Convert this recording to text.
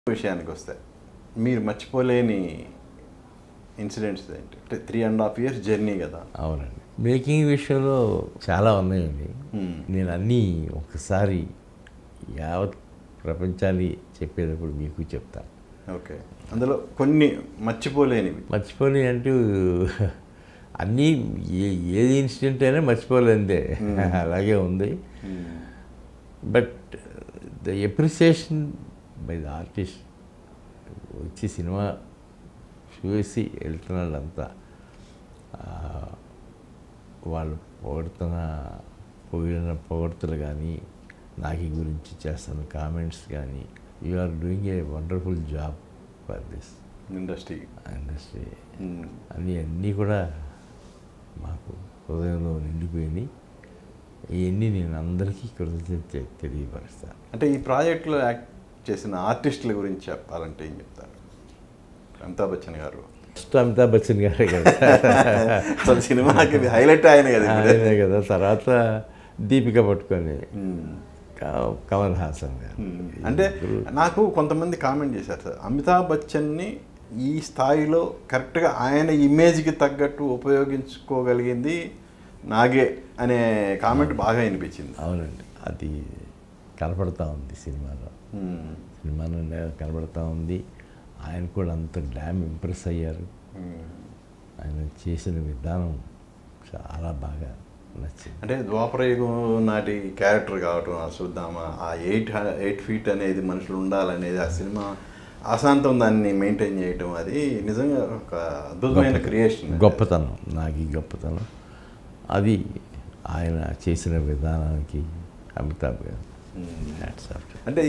విషయానికి వస్తే మీరు మర్చిపోలేని ఇన్సిడెంట్స్ ఏంటి అంటే three and half years journey కదా అవునండి మేకింగ్ విషయంలో చాలా ఉన్నాయండి Hmm. నేను అన్నీ ఒకసారి యావత్ ప్రపంచాన్ని చెప్పేటప్పుడు మీకు చెప్తాను ఓకే అందులో కొన్ని మర్చిపోలేనివి మర్చిపోయి అంటూ అన్నీ ఏ ఏది ఇన్సిడెంట్ అయినా మర్చిపోలేందే అలాగే ఉంది but the appreciation by the artist వచ్చి సినిమా చూసి వెళ్తున్నాడు అంతా ఆ, వాళ్ళు పొగడుతున్న పొగిడిన పొగడ్తలు కానీ నాకి గురించి చేస్తున్న కామెంట్స్ కానీ you are doing a wonderful job for this industry industry అన్నీ అన్నీ కూడా మాకు హృదయంలో నిండిపోయినాయి ఇవన్నీ నేను అందరికీ కృతజ్ఞత తె- తెలియపరుస్తాను అంటే ఈ ప్రాజెక్ట్లో యాక్ట్ చేసిన ఆర్టిస్టుల గురించి చెప్పాలంటే ఏం చెప్తారు అమితాబ్ బచ్చన్ గారు ఫస్ట్ అమితాబ్ బచ్చన్ గారే కదా అసలు సినిమాకి హైలైట్ ఆయన కదా ఇప్పుడు. ఆయనే కదా తర్వాత దీపిక పట్టుకొని మ్మ్. క- కమల్ హాసన్ గారు మ్మ్. అంటే నాకు కొంతమంది కామెంట్ చేశారు సార్ అమితాబ్ బచ్చన్ని ఈ స్థాయిలో కరెక్ట్గా ఆయన ఇమేజ్కి తగ్గట్టు ఉపయోగించుకోగలిగింది నాగే అనే కామెంట్ బాగా వినిపించింది అవునండి అది కనపడతా ఉంది సినిమాలో మ్మ్. సినిమాలో కనపడతా ఉంది ఆయన కూడా అంత డ్యామ్ ఇంప్రెస్ అయ్యారు మ్మ్. ఆయన చేసిన విధానం చాలా బాగా నచ్చింది అంటే ద్వాపరయుగం నాటి క్యారెక్టర్ కావటం ఆ చూద్దామా ఆ ఎయిట్ ఎయిట్ ఫీట్ అనేది మనుషులు ఉండాలనేది ఆ సినిమా అశాంతం దాన్ని మెయింటైన్ చేయటం అది నిజంగా ఒక అద్భుతమైన క్రియేషన్ గొప్పతనం నాకు ఈ గొప్పతనం అది ఆయన చేసిన విధానానికి అమితాబ్ గారు హ్యాట్స్ ఆఫ్ అంటే